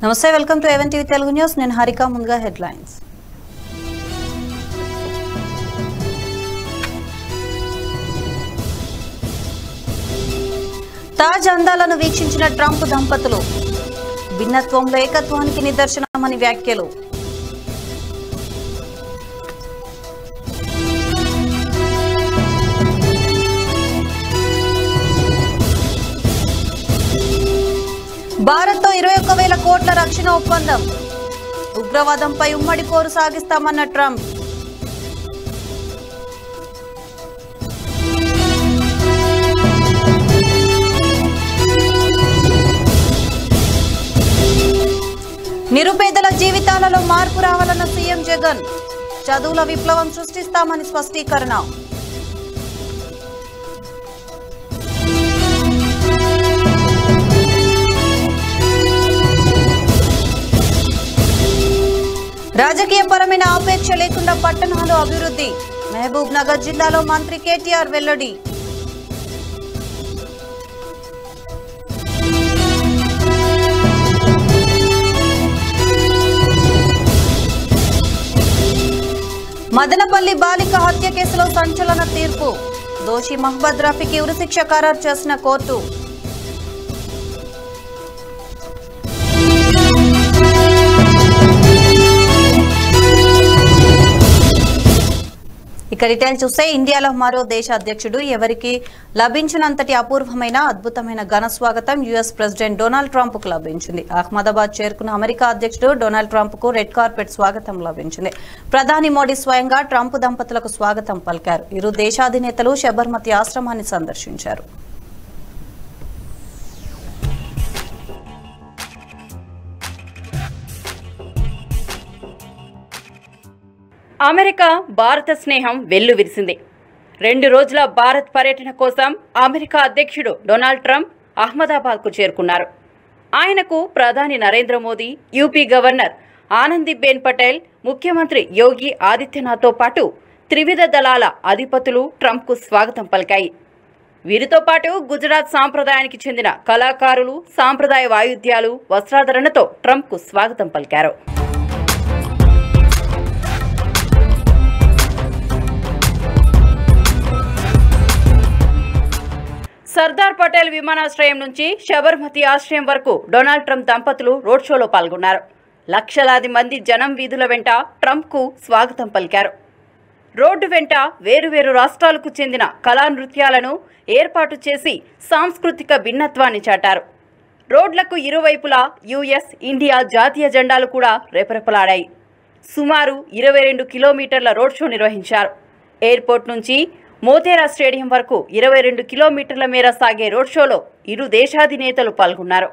నమస్తే welcome to A one TV Telugu news నేను హారిక ముందుగా హెడ్లైన్స్ తాజ్ అందాలను వీక్షించిన ట్రంప్ దంపతులు భిన్నత్వంలో ఏకత్వానికి నిదర్శనమని వ్యాఖ్యలు భారత్తో ఇరవై ఒక్క వేల కోట్ల రక్షణ ఒప్పందం ఉగ్రవాదంపై ఉమ్మడి పోరు సాగిస్తామన్న ట్రంప్ నిరుపేదల జీవితాలలో మార్పు రావాలన్న సీఎం జగన్ చదువుల విప్లవం సృష్టిస్తామని స్పష్టీకరణ రాజకీయ పరమైన ఆపేక్ష లేకుండా పట్టణాలు అభివృద్ధి మహబూబ్ నగర్ జిల్లాలో మంత్రి కేటీఆర్ వెల్లడి మదనపల్లి బాలిక హత్య కేసులో సంచలన తీర్పు దోషి మహమ్మద్ రఫీకి ఉరిశిక్ష ఖరారు చేసిన కోర్టు ఇక డీటెయిల్ చూస్తే ఇండియాలో మరో దేశ అధ్యక్షుడు ఎవరికి లభించినంతటి అపూర్వమైన అద్భుతమైన ఘన స్వాగతం యుఎస్ ప్రెసిడెంట్ డొనాల్డ్ ట్రంప్ కు లభించింది అహ్మదాబాద్ చేరుకున్న అమెరికా అధ్యక్షుడు డొనాల్డ్ ట్రంప్ కు రెడ్ కార్పెట్ స్వాగతం లభించింది ప్రధాని మోడీ స్వయంగా ట్రంప్ దంపతులకు స్వాగతం పలికారు ఇరు దేశాధినేతలు శబర్మతి ఆశ్రమాన్ని సందర్శించారు అమెరికా భారత స్నేహం వెల్లువిరిసింది రెండు రోజుల భారత్ పర్యటన కోసం అమెరికా అధ్యక్షుడు డొనాల్డ్ ట్రంప్ అహ్మదాబాద్కు చేరుకున్నారు ఆయనకు ప్రధాని నరేంద్ర మోదీ యూపీ గవర్నర్ ఆనందీబెన్ పటేల్ ముఖ్యమంత్రి యోగి ఆదిత్యనాథ్తో పాటు త్రివిధ దళాల అధిపతులు ట్రంప్కు స్వాగతం పలికాయి వీరితో పాటు గుజరాత్ సాంప్రదాయానికి చెందిన కళాకారులు సాంప్రదాయ వాయిద్యాలు వస్త్రాధరణతో ట్రంప్కు స్వాగతం పలికారు సర్దార్ పటేల్ విమానాశ్రయం నుంచి శబర్మతి ఆశ్రయం వరకు డొనాల్డ్ ట్రంప్ దంపతులు రోడ్ షోలో పాల్గొన్నారు లక్షలాది మంది జనం వీధుల వెంట ట్రంప్కు స్వాగతం పలికారు రోడ్డు వెంట వేరువేరు రాష్ట్రాలకు చెందిన కళా నృత్యాలను ఏర్పాటు చేసి సాంస్కృతిక భిన్నత్వాన్ని చాటారు రోడ్లకు ఇరువైపులా యుఎస్ ఇండియా జాతీయ జెండాలు కూడా రెపరెపలాడాయి సుమారు ఇరవై రెండు కిలోమీటర్ల రోడ్ షో నిర్వహించారు ఎయిర్పోర్ట్ నుంచి మోతేరా స్టేడియం వరకు ఇరవై రెండు కిలోమీటర్ల మేర సాగే రోడ్ షోలో ఇరు దేశాధినేతలు పాల్గొన్నారు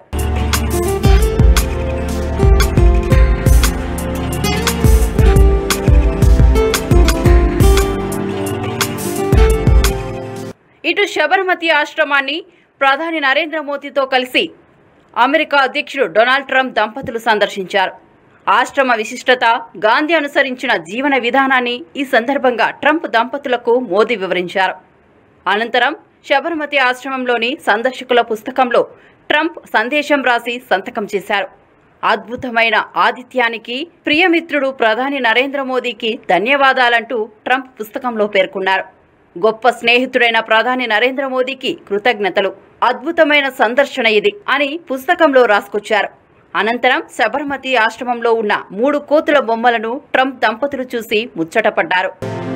ఇటు శబర్మతి ఆశ్రమాన్ని ప్రధాని నరేంద్ర మోదీతో కలిసి అమెరికా అధ్యక్షుడు డొనాల్డ్ ట్రంప్ దంపతులు సందర్శించారు ఆశ్రమ విశిష్టత గాంధీ అనుసరించిన జీవన విధానాన్ని ఈ సందర్భంగా ట్రంప్ దంపతులకు మోదీ వివరించారు అనంతరం శబర్మతి ఆశ్రమంలోని సందర్శకుల పుస్తకంలో ట్రంప్ సందేశం రాసి సంతకం చేశారు అద్భుతమైన ఆతిథ్యానికి ప్రియమిత్రుడు ప్రధాని నరేంద్ర మోదీకి ధన్యవాదాలంటూ ట్రంప్ పుస్తకంలో పేర్కొన్నారు గొప్ప స్నేహితుడైన ప్రధాని నరేంద్ర మోదీకి కృతజ్ఞతలు అద్భుతమైన సందర్శన ఇది అని పుస్తకంలో రాసుకొచ్చారు అనంతరం శబర్మతి ఆశ్రమంలో ఉన్న మూడు కోతుల బొమ్మలను ట్రంప్ దంపతులు చూసి ముచ్చటపడ్డారు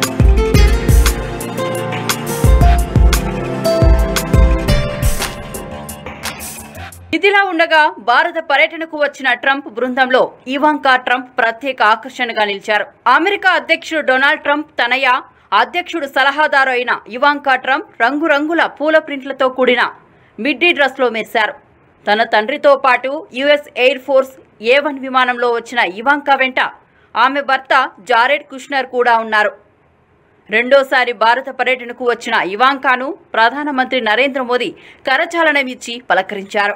ఇదిలా ఉండగా భారత పర్యటనకు వచ్చిన ట్రంప్ బృందంలో ఇవాంకా ట్రంప్ ప్రత్యేక ఆకర్షణగా నిలిచారు అమెరికా అధ్యక్షుడు డొనాల్డ్ ట్రంప్ తనయ అధ్యక్షుడు సలహాదారు అయిన ఇవాంకా ట్రంప్ రంగురంగుల పూల ప్రింట్లతో కూడిన మిడ్డీ డ్రెస్లో మెరిశారు తన తండ్రితో పాటు US air force A one విమానంలో వచ్చిన ఇవాంకా వెంట ఆమె భర్త జారెడ్ కుష్నర్ కూడా ఉన్నారు రెండోసారి భారత పర్యటనకు వచ్చిన ఇవాంకాను ప్రధానమంత్రి నరేంద్ర మోదీ కరచాలనం ఇచ్చి పలకరించారు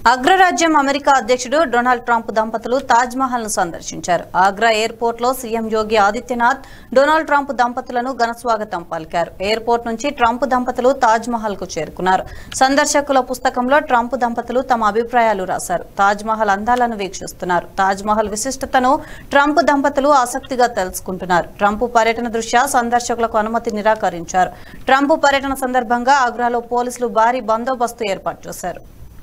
అగ్రరాజ్యం అమెరికా అధ్యక్షుడు డొనాల్డ్ ట్రంప్ దంపతులు తాజ్ మహల్ ను సందర్శించారు ఆగ్రా ఎయిర్పోర్ట్ లో CM Yogi Adityanath Donald Trump దంపతులను ఘనస్వాగతం పలికారు ఎయిర్పోర్ట్ నుంచి ట్రంప్ దంపతులు తాజ్ మహల్ కు చేరుకున్నారు సందర్శకుల పుస్తకంలో ట్రంప్ దంపతులు తమ అభిప్రాయాలు రాశారు తాజ్ మహల్ అందాలను వీక్షిస్తున్నారు తాజ్ మహల్ విశిష్టతను ట్రంప్ దంపతులు ఆసక్తిగా తెలుసుకుంటున్నారు ట్రంప్ పర్యటన దృష్ట్యా సందర్శకులకు అనుమతి నిరాకరించారు ట్రంప్ పర్యటన సందర్భంగా ఆగ్రాలో పోలీసులు భారీ బందోబస్తు ఏర్పాటు చేశారు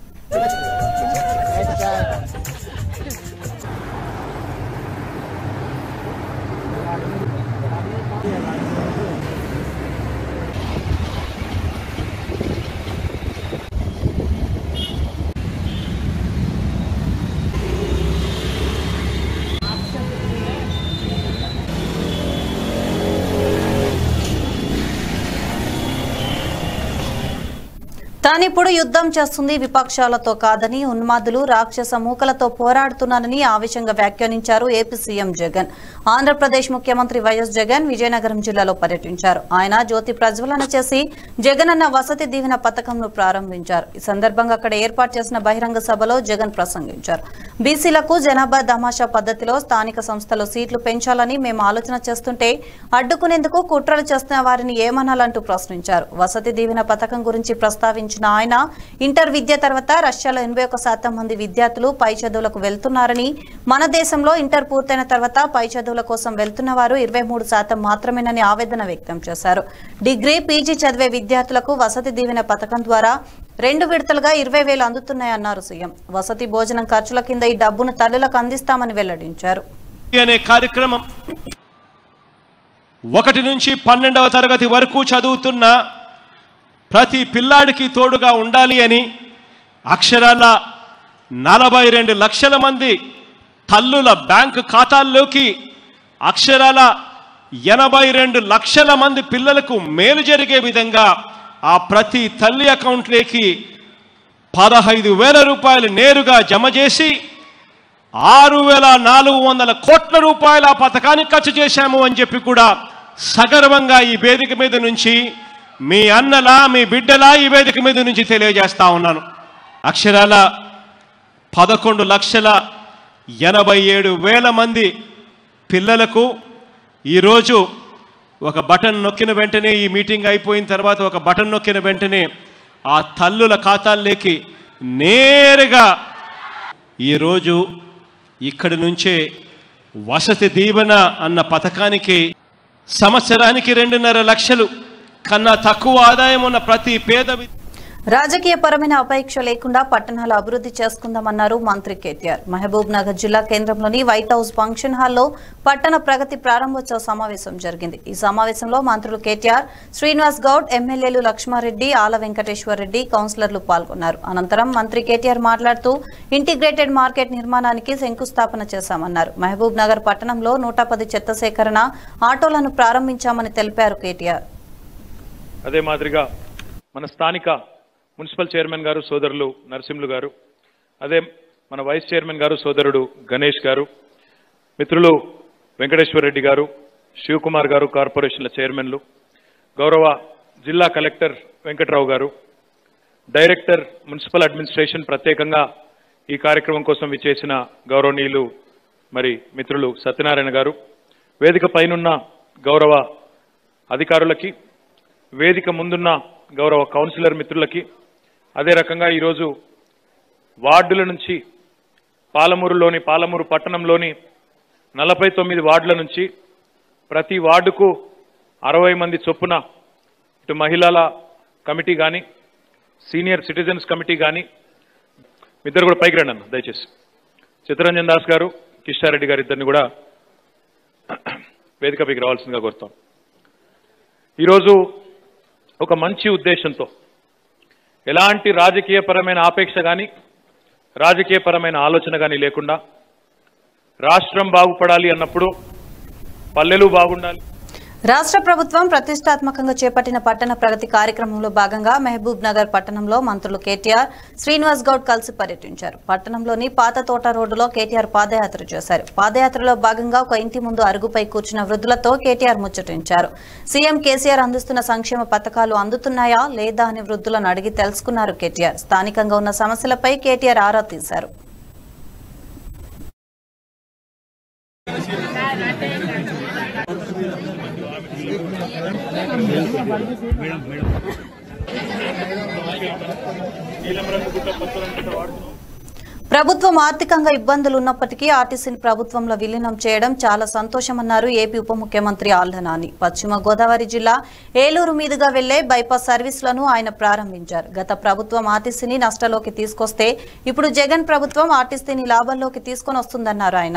తానిప్పుడు యుద్ధం చేస్తుంది విపక్షాలతో కాదని ఉన్మాదులు రాక్షస మూకలతో పోరాడుతున్నానని ఆవేశంగా వ్యాఖ్యానించారు ఏపీ సీఎం జగన్ ఆంధ్రప్రదేశ్ ముఖ్యమంత్రి వైఎస్ జగన్ విజయనగరం జిల్లాలో పర్యటించారు ఆయన జ్యోతి ప్రజ్వలన చేసి జగనన్న వసతి దీవెన పథకంను ప్రారంభించారు ఈ సందర్భంగా అక్కడ ఏర్పాటు చేసిన బహిరంగ సభలో జగన్ ప్రసంగించారు బీసీలకు జనాభా తమాషా పద్ధతిలో స్థానిక సంస్థలో సీట్లు పెంచాలని మేము ఆలోచన చేస్తుంటే అడ్డుకునేందుకు కుట్రలు చేస్తున్న వారిని ఏమనాలంటూ ప్రశ్నించారు వసతి దీవెన పథకం గురించి ప్రస్తావించిన ఆయన ఇంటర్ విద్య తర్వాత రష్యాలో ఎనభై ఒక శాతం మంది విద్యార్థులు పై చదువులకు వెళ్తున్నారని మన దేశంలో ఇంటర్ పూర్తయిన తర్వాత పై చదువుల కోసం వెళ్తున్న వారు ఇరవై మూడు శాతం మాత్రమేనని ఆవేదన వ్యక్తం చేశారు డిగ్రీ పీజీ చదివే విద్యార్థులకు వసతి దీవెన పథకం ద్వారా రెండు విడతలుగా ఇరవై వేలు అందుతున్నాయన్నారు సీఎం వసతి భోజనం ఖర్చుల కింద ఈ డబ్బును తల్లులకు అందిస్తామని వెల్లడించారు అనే కార్యక్రమం ఒకటి నుంచి పన్నెండవ తరగతి వరకు చదువుతున్న ప్రతి పిల్లాడికి తోడుగా ఉండాలి అని అక్షరాల నలభై రెండు లక్షల మంది తల్లుల బ్యాంకు ఖాతాల్లోకి అక్షరాల ఎనభై రెండు లక్షల మంది పిల్లలకు మేలు జరిగే విధంగా ఆ ప్రతి తల్లి అకౌంట్లోకి పదహైదు వేల రూపాయలు నేరుగా జమ చేసి ఆరు వేల నాలుగు వందల కోట్ల రూపాయల ఆ పథకానికి ఖర్చు చేశాము అని చెప్పి కూడా సగర్వంగా ఈ వేదిక మీద నుంచి మీ అన్నలా మీ బిడ్డలా ఈ వేదిక మీద నుంచి తెలియజేస్తా ఉన్నాను అక్షరాల పదకొండు లక్షల ఎనభై ఏడు వేల మంది పిల్లలకు ఈరోజు ఒక బటన్ నొక్కిన వెంటనే ఈ మీటింగ్ అయిపోయిన తర్వాత ఒక బటన్ నొక్కిన వెంటనే ఆ తల్లుల ఖాతాల్లోకి నేరుగా ఈరోజు ఇక్కడి నుంచే వసతి దీవెన అన్న పథకానికి సంవత్సరానికి రెండున్నర లక్షలు కన్నా తక్కువ ఆదాయం ఉన్న ప్రతి పేద వి- రాజకీయ పరమైన అపేక్ష లేకుండా పట్టణాలు అభివృద్ధి చేసుకుందామన్నారు మంత్రి కేటీఆర్ మహబూబ్ నగర్ జిల్లా కేంద్రంలోని వైట్ హౌస్ ఫంక్షన్ హాల్లో పట్టణ ప్రగతి ప్రారంభోత్సవ సమావేశం జరిగింది ఈ సమావేశంలో మంత్రులు కేటీఆర్ శ్రీనివాస్ గౌడ్ ఎమ్మెల్యేలు లక్ష్మారెడ్డి ఆల వెంకటేశ్వర్ రెడ్డి కౌన్సిలర్లు పాల్గొన్నారు అనంతరం మంత్రి కేటీఆర్ మాట్లాడుతూ ఇంటిగ్రేటెడ్ మార్కెట్ నిర్మాణానికి శంకుస్థాపన చేశామన్నారు మహబూబ్ నగర్ పట్టణంలో నూట పది చెత్త సేకరణ ఆటోలను ప్రారంభించామని తెలిపారు కేటీఆర్ అదే మాదిరిగా మన స్థానిక మున్సిపల్ చైర్మన్ గారు సోదరులు నరసింహులు గారు అదే మన వైస్ చైర్మన్ గారు సోదరుడు గణేష్ గారు మిత్రులు వెంకటేశ్వర రెడ్డి గారు శివకుమార్ గారు కార్పొరేషన్ల చైర్మన్లు గౌరవ జిల్లా కలెక్టర్ వెంకట్రావు గారు డైరెక్టర్ మున్సిపల్ అడ్మినిస్ట్రేషన్ ప్రత్యేకంగా ఈ కార్యక్రమం కోసం విచ్చేసిన గౌరవనీయులు మరి మిత్రులు సత్యనారాయణ గారు వేదిక పైనున్న గౌరవ అధికారులకి వేదిక ముందున్న గౌరవ కౌన్సిలర్ మిత్రులకి అదే రకంగా ఈరోజు వార్డుల నుంచి పాలమూరులోని పాలమూరు పట్టణంలోని నలభై తొమ్మిది వార్డుల నుంచి ప్రతి వార్డుకు అరవై మంది చొప్పున ఇటు మహిళల కమిటీ కానీ సీనియర్ సిటిజన్స్ కమిటీ కానీ ఇద్దరు కూడా పైకి రండి అన్న దయచేసి చిత్తరంజన్ దాస్ గారు కిషారెడ్డి గారు ఇద్దరిని కూడా వేదికపైకి రావాల్సిందిగా కోరుతాం ఈరోజు ఒక మంచి ఉద్దేశంతో ఎలాంటి రాజకీయపరమైన ఆపేక్ష కానీ రాజకీయపరమైన ఆలోచన కానీ లేకుండా రాష్ట్రం బాగుపడాలి అన్నప్పుడు పల్లెలు బాగుండాలి రాష్ట్ర ప్రభుత్వం ప్రతిష్టాత్మకంగా చేపట్టిన పట్టణ ప్రగతి కార్యక్రమంలో భాగంగా మహబూబ్ నగర్ పట్టణంలో మంత్రులు కేటీఆర్ శ్రీనివాస్ గౌడ్ కలిసి పర్యటించారు పట్టణంలోని పాత తోట రోడ్డులో కేటీఆర్ పాదయాత్ర చేశారు పాదయాత్రలో భాగంగా ఒక ఇంటి ముందు అరుగుపై కూర్చున్న వృద్ధులతో కేటీఆర్ ముచ్చటించారు సీఎం కేసీఆర్ అందిస్తున్న సంక్షేమ పథకాలు అందుతున్నాయా లేదా అని వృద్ధులను అడిగి తెలుసుకున్నారు కేటీఆర్ స్థానికంగా ఉన్న సమస్యలపై కేటీఆర్ ఆరా తీశారు ప్రభుత్వం ఆర్థికంగా ఇబ్బందులు ఉన్నప్పటికీ ఆర్టీసీని ప్రభుత్వంలో విలీనం చేయడం చాలా సంతోషమన్నారు ఏపీ ఉప ముఖ్యమంత్రి ఆళ్ల నాని పశ్చిమ గోదావరి జిల్లా ఏలూరు మీదుగా వెళ్లే బైపాస్ సర్వీసులను ఆయన ప్రారంభించారు గత ప్రభుత్వం ఆర్టీసీని నష్టలోకి తీసుకొస్తే ఇప్పుడు జగన్ ప్రభుత్వం ఆర్టీసీని లాభంలోకి తీసుకొని వస్తుందన్నారు ఆయన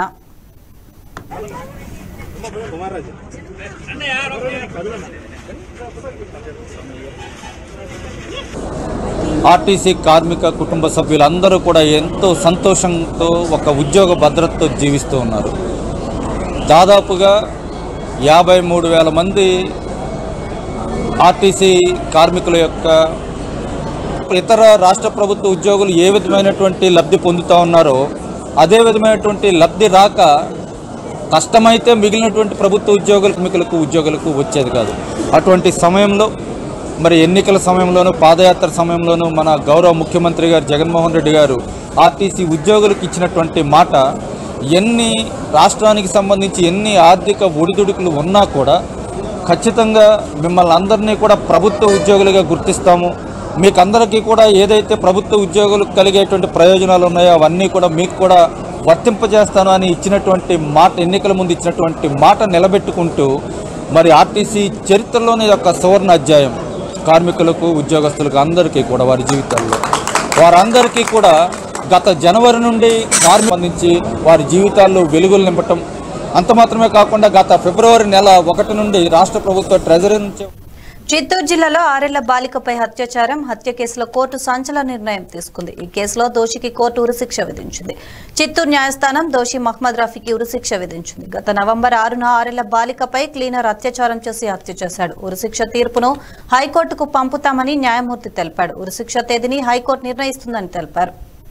ఆర్టీసీ కార్మిక కుటుంబ సభ్యులందరూ కూడా ఎంతో సంతోషంతో ఒక ఉద్యోగ భద్రతతో జీవిస్తూ ఉన్నారు దాదాపుగా యాభై మూడు వేల మంది ఆర్టీసీ కార్మికుల యొక్క ఇతర రాష్ట్ర ప్రభుత్వ ఉద్యోగులు ఏ విధమైనటువంటి లబ్ధి పొందుతూ ఉన్నారో అదే విధమైనటువంటి లబ్ధి రాక కష్టమైతే మిగిలినటువంటి ప్రభుత్వ ఉద్యోగుల కార్మికులకు ఉద్యోగులకు వచ్చేది కాదు అటువంటి సమయంలో మరి ఎన్నికల సమయంలోనూ పాదయాత్ర సమయంలోనూ మన గౌరవ ముఖ్యమంత్రి గారు జగన్మోహన్ రెడ్డి గారు ఆర్టీసీ ఉద్యోగులకు ఇచ్చినటువంటి మాట ఎన్ని రాష్ట్రానికి సంబంధించి ఎన్ని ఆర్థిక ఒడిదుడుకులు ఉన్నా కూడా ఖచ్చితంగా మిమ్మల్ని అందరినీ కూడా ప్రభుత్వ ఉద్యోగులుగా గుర్తిస్తాము మీకు అందరికీ కూడా ఏదైతే ప్రభుత్వ ఉద్యోగులకు కలిగేటువంటి ప్రయోజనాలు ఉన్నాయో అవన్నీ కూడా మీకు కూడా వర్తింపజేస్తాను అని ఇచ్చినటువంటి మాట ఎన్నికల ముందు ఇచ్చినటువంటి మాట నిలబెట్టుకుంటూ మరి ఆర్టీసీ చరిత్రలోని ఒక సువర్ణ అధ్యాయం కార్మికులకు ఉద్యోగస్తులకు అందరికీ కూడా వారి జీవితాల్లో వారందరికీ కూడా గత జనవరి నుండి కార్మిక సంబంధించి వారి జీవితాల్లో వెలుగులు నింపటం అంత మాత్రమే కాకుండా గత ఫిబ్రవరి నెల ఒకటి నుండి రాష్ట్ర ప్రభుత్వ ట్రెజరీ నుంచి చిత్తూరు జిల్లాలో ఆరేళ్ల బాలికపై అత్యాచారం హత్య కేసులో కోర్టు సంచలన నిర్ణయం తీసుకుంది ఈ కేసులో దోషికి కోర్టు ఉరిశిక్ష విధించింది చిత్తూరు న్యాయస్థానం దోషి మహ్మద్ రఫీకి ఉరిశిక్ష విధించింది గత నవంబర్ ఆరున ఆరేళ్ల బాలికపై క్లీనర్ అత్యాచారం చేసి హత్య చేశాడు ఉరిశిక్ష తీర్పును హైకోర్టుకు పంపుతామని న్యాయమూర్తి తెలిపాడు ఉరిశిక్ష తేదీని హైకోర్టు నిర్ణయిస్తుందని తెలిపారు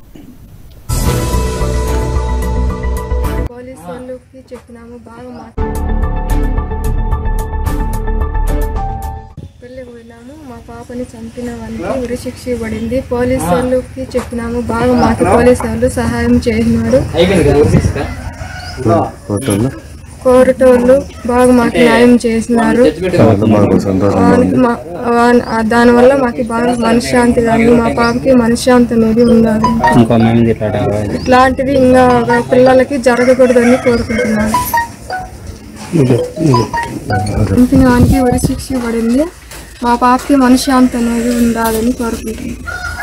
పోలీస్ వాళ్ళకి చెప్పినాము బాగా మా పెళ్ళికి పోయినాము మా పాపని చంపిన వానికి ఉరి శిక్ష పడింది పోలీస్ వాళ్ళకి చెప్పినాము బాగా మాకు పోలీస్ వాళ్ళు సహాయం చేసినారు కోర్టు వాళ్ళు బాగా మాకు న్యాయం చేసినారు వానికి మా- వాన్- ఆ దానివల్ల మాకు బాగా మనశ్శాంతి కానీ మా పాపకి మనశ్శాంతి అనేది ఉండాలి ఇట్లాంటివి ఇంకా ఒక పిల్లలకి జరగకూడదని కోరుకుంటున్నాను చంపిన వానికి ఉరి శిక్ష పడింది మా పాపకి మనశ్శాంతి అనేది ఉండాలని కోరుకుంటున్నాను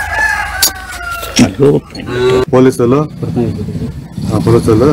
పోలీసులు ఆ పోలీసులు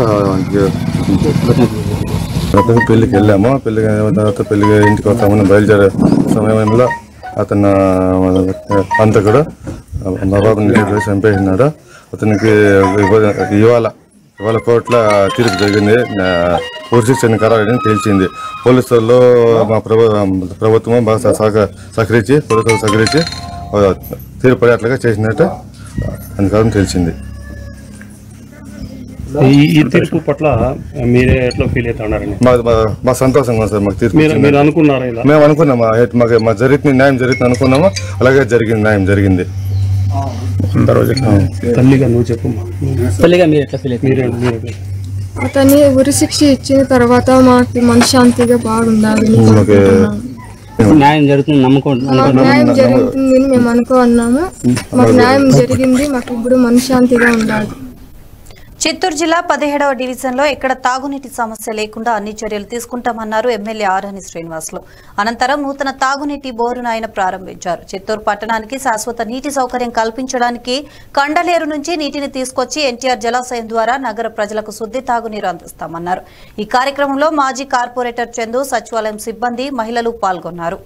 అతను పెళ్లికి వెళ్ళాము పెళ్లికి అయిన తర్వాత పెళ్లికి ఇంటికి వస్తామని బయలుదేరే సమయంలో అతను అంత కూడా మా బాబుని వేసి చంపేసినాడు అతనికి ఇవ- ఇవాళ ఇవాళ కోర్టులో తీర్పు జరిగింది పూర్తిని ఖరారని తేల్చింది పోలీసు వాళ్ళు మా ప్రభు ప్రభుత్వం బాగా సహక సహకరించి పోలీసులు సహకరించి ఆ, తీర్పు పడేట్లుగా చేసినట్టు అందుకని తెలిసింది ఈ ఈ తీర్పు పట్ల మీరే ఎట్లా ఫీల్ అవుతున్నారని మా మా- మా సంతోషంగా ఉంది సార్ మాకు తీర్పు మీరు ఇచ్చింది. మీరు అనుకున్నారా ఇలా మేము అనుకున్నాము ఆ హెడ్ మాకు మా జరుగుతుంది న్యాయం జరుగుతుంది అనుకున్నాము అలాగే జరిగింది న్యాయం జరిగింది తల్లిగా నువ్వు చెప్పు తల్లిగా మీరు ఎట్లా ఫీల్ మీరే మీరే అతన్ని ఉరి శిక్ష ఇచ్చిన తర్వాత మాకు మనశ్శాంతిగా బాగుండాలని మాకు న్యాయం జరుగుతుంది నమ్మకం మాకు న్యాయం జరుగుతుందని మేము అనుకున్నాము మాకు న్యాయం జరిగింది మాకు ఇప్పుడు మనశ్శాంతిగా ఉండాలి చిత్తూరు జిల్లా పదిహేడవ డివిజన్లో ఎక్కడ తాగునీటి సమస్య లేకుండా అన్ని చర్యలు తీసుకుంటామన్నారు ఎమ్మెల్యే ఆరణి శ్రీనివాసులు అనంతరం నూతన తాగునీటి బోరును ఆయన ప్రారంభించారు చిత్తూరు పట్టణానికి శాశ్వత నీటి సౌకర్యం కల్పించడానికి కండలేరు నుంచి నీటిని తీసుకొచ్చి ఎన్టీఆర్ జలాశయం ద్వారా నగర ప్రజలకు శుద్ధి తాగునీరు అందిస్తామన్నారు ఈ కార్యక్రమంలో మాజీ కార్పొరేటర్ చందు సచివాలయం సిబ్బంది మహిళలు పాల్గొన్నారు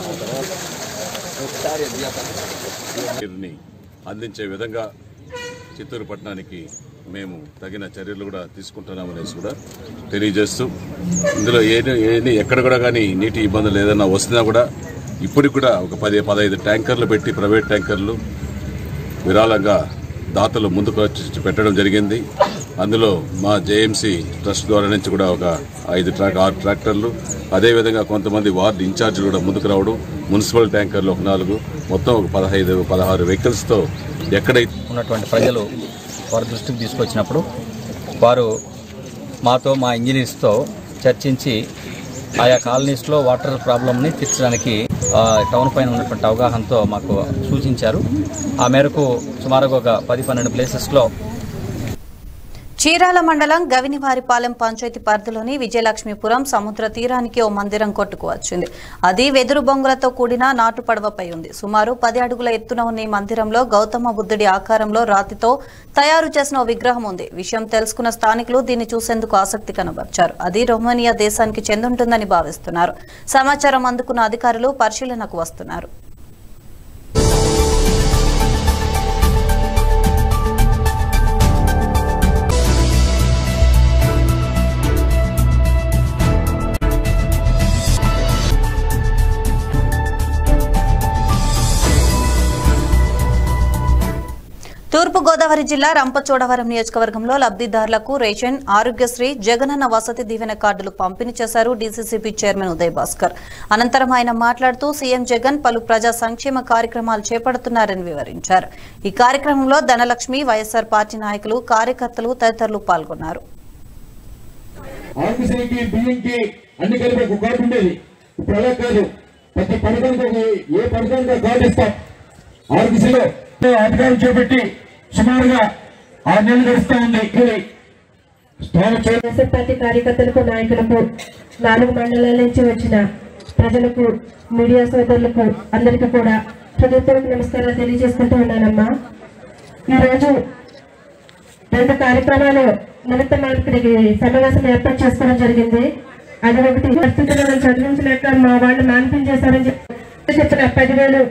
నీరుని అందించే విధంగా చిత్తూరు పట్టణానికి మేము తగిన చర్యలు కూడా తీసుకుంటున్నామనేసి కూడా తెలియజేస్తూ ఇందులో ఏది ఏది ఎక్కడ కూడా కానీ నీటి ఇబ్బందులు ఏదైనా వస్తున్నా కూడా ఇప్పటికి కూడా ఒక పది పదహైదు ట్యాంకర్లు పెట్టి ప్రైవేట్ ట్యాంకర్లు విరాళంగా దాతలు ముందుకు వచ్చి పెట్టడం జరిగింది అందులో మా జేఎంసీ ట్రస్ట్ ద్వారా నుంచి కూడా ఒక ఐదు ట్రాక్ ఆరు ట్రాక్టర్లు అదేవిధంగా కొంతమంది వార్డు ఇన్ఛార్జీలు కూడా ముందుకు రావడం మున్సిపల్ ట్యాంకర్లు ఒక నాలుగు మొత్తం ఒక పదహైదు పదహారు వెహికల్స్తో ఎక్కడైతే ఉన్నటువంటి ప్రజలు వారి దృష్టికి తీసుకొచ్చినప్పుడు వారు మాతో మా ఇంజనీర్స్తో చర్చించి ఆయా కాలనీస్లో వాటర్ ప్రాబ్లమ్ని తీర్చడానికి ఆ, టౌన్ పైన ఉన్నటువంటి అవగాహనతో మాకు సూచించారు ఆ మేరకు సుమారుగా ఒక పది పన్నెండు ప్లేసెస్లో చీరాల మండలం గవినివారిపాలెం పంచాయతీ పరిధిలోని విజయలక్ష్మీపురం సముద్ర తీరానికి ఓ మందిరం కొట్టుకువచ్చింది అది వెదురు బొంగులతో కూడిన నాటు పడవపై ఉంది సుమారు పది అడుగుల ఎత్తున ఉన్న ఈ మందిరంలో గౌతమ బుద్ధుడి ఆకారంలో రాతితో తయారు చేసిన ఓ విగ్రహం ఉంది విషయం తెలుసుకున్న స్థానికులు దీన్ని చూసేందుకు ఆసక్తి కనబర్చారు అది రొమేనియా దేశానికి చెందుంటుందని భావిస్తున్నారు సమాచారం అందుకున్న అధికారులు పరిశీలనకు వస్తున్నారు తూర్పు గోదావరి జిల్లా రంపచోడవరం నియోజకవర్గంలో లబ్ధిదారులకు రేషన్ ఆరోగ్యశ్రీ జగనన్న వసతి దీవెన కార్డులు పంపిణీ చేశారు డీసీసీబీ చైర్మన్ ఉదయ్ భాస్కర్ అనంతరం ఆయన మాట్లాడుతూ సీఎం జగన్ పలు ప్రజా సంక్షేమ కార్యక్రమాలు చేపడుతున్నారని వివరించారు ఈ కార్యక్రమంలో ధనలక్ష్మి వైఎస్సార్ పార్టీ నాయకులు కార్యకర్తలు తదితరులు పాల్గొన్నారు ఆర్టీసీకి బియ్యంకి అన్ని కలిపి ఒక కార్డు ఉండేది ఇప్పుడు అలా కాదు ప్రతి పథకానికి ఒక ఏ పథకానికి ఒక కార్డు ఇస్తాం ఆర్టీసీలో అధికారం చేపట్టి సుమారుగా ఆరు నెలలు గడుస్తా ఉంది ఇది వైఎస్ఆర్ పార్టీ కార్యకర్తలకు నాయకులకు నాలుగు మండలాల నుంచి వచ్చిన ప్రజలకు మీడియా సోదరులకు అందరికీ కూడా హృదయపూర్వక నమస్కారాలు తెలియజేసుకుంటూ ఉన్నానమ్మా ఈరోజు రెండు కార్యక్రమాలు నిమిత్త మార్పిడికి సమావేశం ఏర్పాటు చేసుకోవడం జరిగింది అది ఒకటి పరిస్థితులను చదివించలేక మా వాళ్ళు మాన్పించేశారని చెప్పి చెప్పిన పదివేలు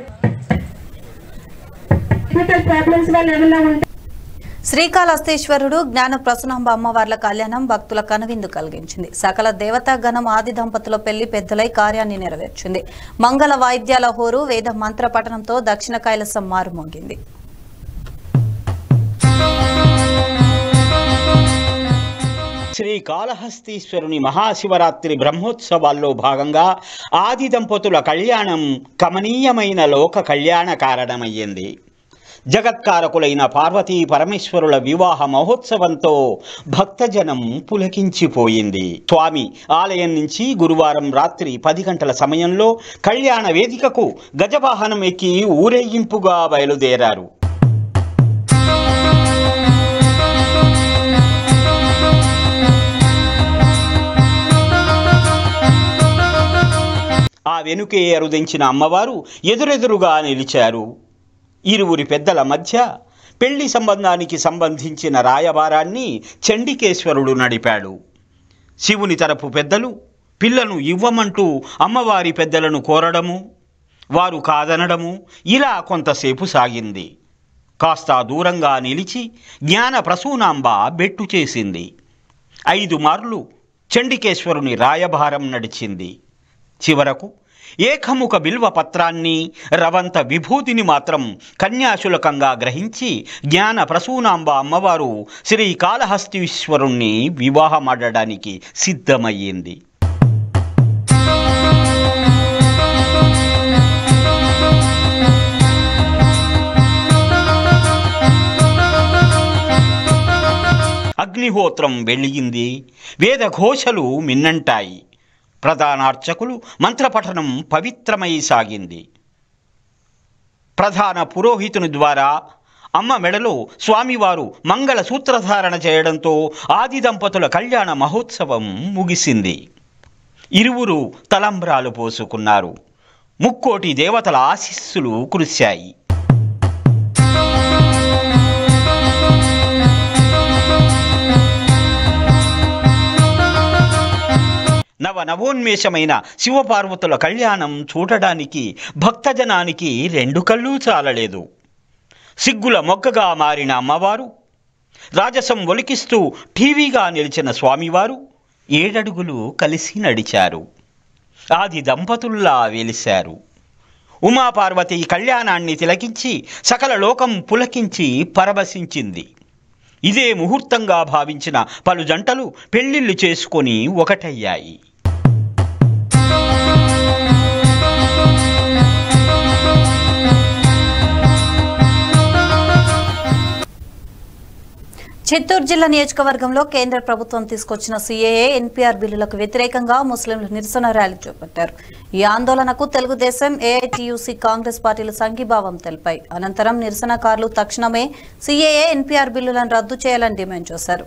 టెక్నికల్ ప్రాబ్లమ్స్ వల్ల ఏమన్నా ఉంటే శ్రీకాళహస్తీశ్వరుడు జ్ఞాన ప్రసనాంబ అమ్మవార్ల కళ్యాణం భక్తుల కనువిందు కలిగించింది సకల దేవతా గణం ఆది దంపతుల పెళ్లి పెద్దలై కార్యాన్ని నెరవేర్చింది మంగళ వాయిద్యాల హోరు వేద మంత్ర పఠనంతో దక్షిణ కైలాసం మారుమోగింది శ్రీ కాళహస్తీశ్వరుని మహాశివరాత్రి బ్రహ్మోత్సవాల్లో భాగంగా ఆది దంపతుల కళ్యాణం కమనీయమైన లోక కళ్యాణ కారణమయ్యింది జగత్కారకులైన పార్వతీ పరమేశ్వరుల వివాహ మహోత్సవంతో భక్తజనం పులకించిపోయింది స్వామి ఆలయం నుంచి గురువారం రాత్రి పది గంటల సమయంలో కళ్యాణ వేదికకు గజవాహనం ఎక్కి ఊరేగింపుగా బయలుదేరారు ఆ వెనుకే అరుదించిన అమ్మవారు ఎదురెదురుగా నిలిచారు ఇరువురి పెద్దల మధ్య పెళ్లి సంబంధానికి సంబంధించిన రాయబారాన్ని చండికేశ్వరుడు నడిపాడు శివుని తరపు పెద్దలు పిల్లను ఇవ్వమంటూ అమ్మవారి పెద్దలను కోరడము వారు కాదనడము ఇలా కొంతసేపు సాగింది కాస్త దూరంగా నిలిచి జ్ఞాన ప్రసూనాంబ బెట్టు చేసింది ఐదు మార్లు చండికేశ్వరుని రాయభారం నడిచింది చివరకు ఏకముఖ బిల్వ పత్రాన్ని రవంత విభూతిని మాత్రం కన్యాశులకంగా గ్రహించి జ్ఞాన ప్రసూనాంబ అమ్మవారు శ్రీ కాళహస్తీశ్వరుణ్ణి వివాహమాడడానికి సిద్ధమయ్యింది అగ్నిహోత్రం వెలిగింది వేదఘోషలు మిన్నంటాయి ప్రధానార్చకులు మంత్రపఠనం పవిత్రమై సాగింది ప్రధాన పురోహితుని ద్వారా అమ్మ మెడలో స్వామివారు మంగళ సూత్రధారణ చేయడంతో ఆది దంపతుల కళ్యాణ మహోత్సవం ముగిసింది ఇరువురు తలంబ్రాలు పోసుకున్నారు ముక్కోటి దేవతల ఆశీస్సులు కురిశాయి నవ నవోన్మేషమైన శివపార్వతుల కళ్యాణం చూడడానికి భక్తజనానికి రెండు కళ్ళు చాలలేదు సిగ్గుల మొక్కగా మారిన అమ్మవారు రాజసం ఒలికిస్తూ టీవీగా నిలిచిన స్వామివారు ఏడడుగులు కలిసి నడిచారు ఆది దంపతుల్లా వెలిశారు ఉమాపార్వతి కళ్యాణాన్ని తిలకించి సకల లోకం పులకించి పరవశించింది ఇదే ముహూర్తంగా భావించిన పలు జంటలు పెళ్లిళ్ళు చేసుకొని ఒకటయ్యాయి చిత్తూరు జిల్లా నియోజకవర్గంలో కేంద్ర ప్రభుత్వం తీసుకొచ్చిన సీఏఏ ఎన్పీఆర్ బిల్లులకు వ్యతిరేకంగా ముస్లింలు నిరసన ర్యాలీ చేపట్టారు ఈ ఆందోళనకు తెలుగుదేశం ఏఐటీయూసీ కాంగ్రెస్ పార్టీలు సంఘీభావం తెలిపాయి అనంతరం నిరసనకారులు తక్షణమే సీఏఏ ఎన్పీఆర్ బిల్లులను రద్దు చేయాలని డిమాండ్ చేశారు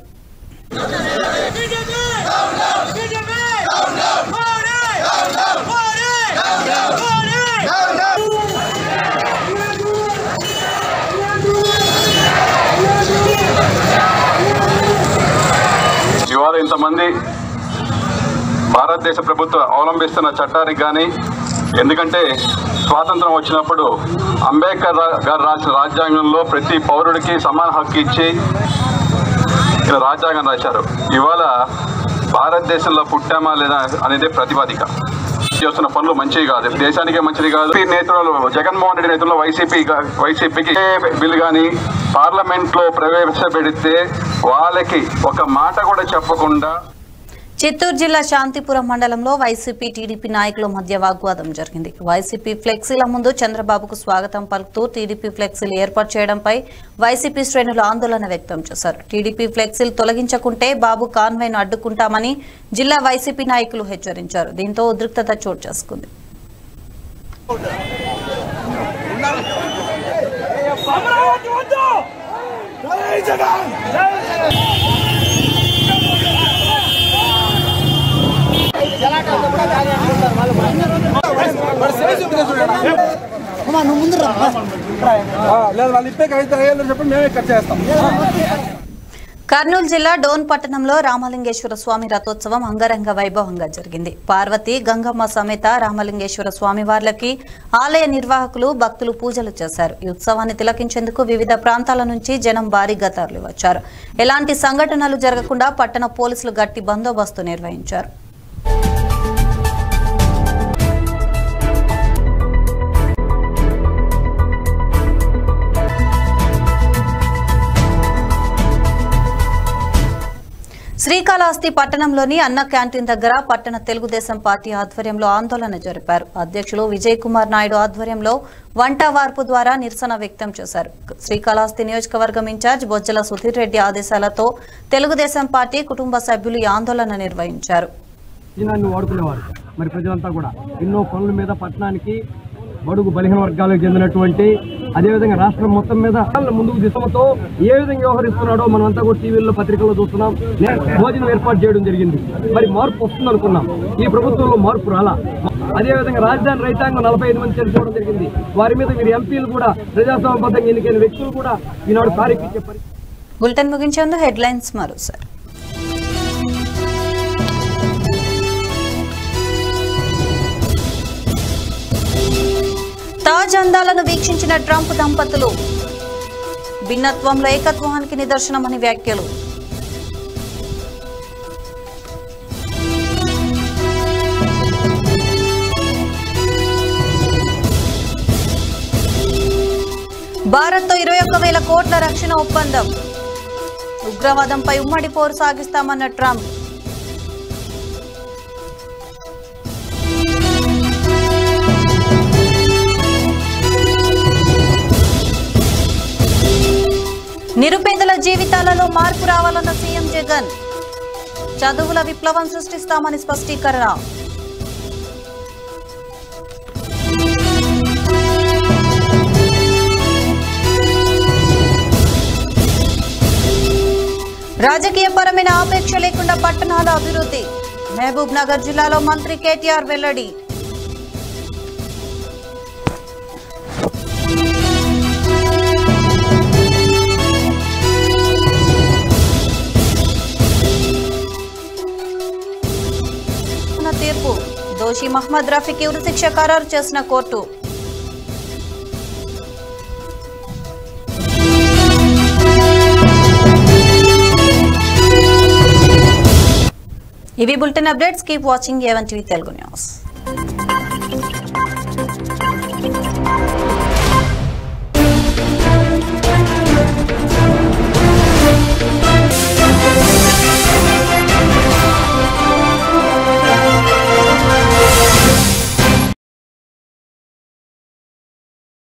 ఇవాళ ఇంతమంది భారతదేశ ప్రభుత్వం అవలంబిస్తున్న చట్టానికి కానీ ఎందుకంటే స్వాతంత్రం వచ్చినప్పుడు అంబేద్కర్ రా- గారు రాసిన రాజ్యాంగంలో ప్రతి పౌరుడికి సమాన హక్కు ఇచ్చి ఇలా రాజ్యాంగం రాశారు ఇవాళ భారతదేశంలో పుట్టామా లేదా అనేది ప్రతిపాదిక చేస్తున్న పనులు మంచివి కాదు దేశానికే మంచిది కాదు ఈ నేతృత్వంలో జగన్మోహన్ రెడ్డి నేతృత్వంలో వైసీపీ గా- వైసీపీకి ఏ బిల్ కానీ పార్లమెంట్ లో ప్రవేశపెడితే వాళ్ళకి ఒక మాట కూడా చెప్పకుండా చిత్తూరు జిల్లా శాంతిపురం మండలంలో వైసీపీ టీడీపీ నాయకుల మధ్య వాగ్వాదం జరిగింది వైసీపీ ఫ్లెక్సీల ముందు చంద్రబాబుకు స్వాగతం పలుకుతూ టీడీపీ ఫ్లెక్సీలు ఏర్పాటు చేయడంపై వైసీపీ శ్రేణులు ఆందోళన వ్యక్తం చేశారు టీడీపీ ఫ్లెక్సీలు తొలగించకుంటే బాబు కాన్వైను అడ్డుకుంటామని జిల్లా వైసీపీ నాయకులు హెచ్చరించారు దీంతో ఉద్రిక్తత చోటు చేసుకుంది లేదు వాళ్ళు ఇప్పటికి ఐదు అయ్యాలని చెప్పి మేమే కట్ చేస్తాం కర్నూలు జిల్లా డోన్ పట్టణంలో రామలింగేశ్వర స్వామి రథోత్సవం అంగరంగ వైభవంగా జరిగింది పార్వతి గంగమ్మ సమేత రామలింగేశ్వర స్వామి వార్లకి ఆలయ నిర్వాహకులు భక్తులు పూజలు చేశారు ఈ ఉత్సవాన్ని తిలకించేందుకు వివిధ ప్రాంతాల నుంచి జనం భారీగా తరలి వచ్చారు ఎలాంటి సంఘటనలు జరగకుండా పట్టణ పోలీసులు గట్టి బందోబస్తు నిర్వహించారు శ్రీకాళహస్తి పట్టణంలోని అన్న క్యాంటీన్ దగ్గర పట్టణ తెలుగుదేశం పార్టీ ఆధ్వర్యంలో ఆందోళన జరిపారు అధ్యక్షులు విజయ్ కుమార్ నాయుడు ఆధ్వర్యంలో వంట వార్పు ద్వారా నిరసన వ్యక్తం చేశారు శ్రీకాళహస్తి నియోజకవర్గం ఇన్ఛార్జ్ బొజ్జల సుధీర్ రెడ్డి ఆదేశాలతో తెలుగుదేశం పార్టీ కుటుంబ సభ్యులు ఈ ఆందోళన నిర్వహించారు దినాన్ని వాడుకునేవారు మరి ప్రజలంతా కూడా ఎన్నో పనుల మీద పట్టణానికి బడుగు బలహీన వర్గాలకు చెందినటువంటి అదేవిధంగా రాష్ట్రం మొత్తం మీద ముందుకు దిశతో ఏ విధంగా వ్యవహరిస్తున్నాడో మనమంతా కూడా టీవీల్లో పత్రికల్లో చూస్తున్నాం నే- భోజనం ఏర్పాటు చేయడం జరిగింది మరి మార్పు వస్తుంది అనుకున్నాం ఈ ప్రభుత్వంలో మార్పు రాలా అదేవిధంగా రాజధాని రైతాంగం నలభై ఐదు మంది చనిపోవడం జరిగింది వారి మీద వీరి ఎంపీలు కూడా ప్రజాస్వామ్యబద్ధంగా ఎన్నికైన వ్యక్తులు కూడా ఈనాడు కారెక్కించే పరిస్థితి బులెటిన్ ముగించేందు హెడ్లైన్స్ మరోసారి తాజ్ అందాలను వీక్షించిన ట్రంప్ దంపతులు భిన్నత్వంలో ఏకత్వానికి నిదర్శనమని వ్యాఖ్యలు భారత్తో ఇరవై ఒక్క వేల కోట్ల రక్షణ ఒప్పందం ఉగ్రవాదంపై ఉమ్మడి పోరు సాగిస్తామన్న ట్రంప్ నిరుపేదల జీవితాలలో మార్పు రావాలన్న సీఎం జగన్ చదువుల విప్లవం సృష్టిస్తామని స్పష్టీకరణ రాజకీయపరమైన ఆపేక్ష లేకుండా పట్టణాల అభివృద్ధి మహబూబ్ నగర్ జిల్లాలో మంత్రి కేటీఆర్ వెల్లడి ఉన్న తీర్పు దోషి మహ్మద్ రఫీకి ఉరిశిక్ష ఖరారు చేసిన కోర్టు ఇవి bulletin updates keep watching A one TV Telugu news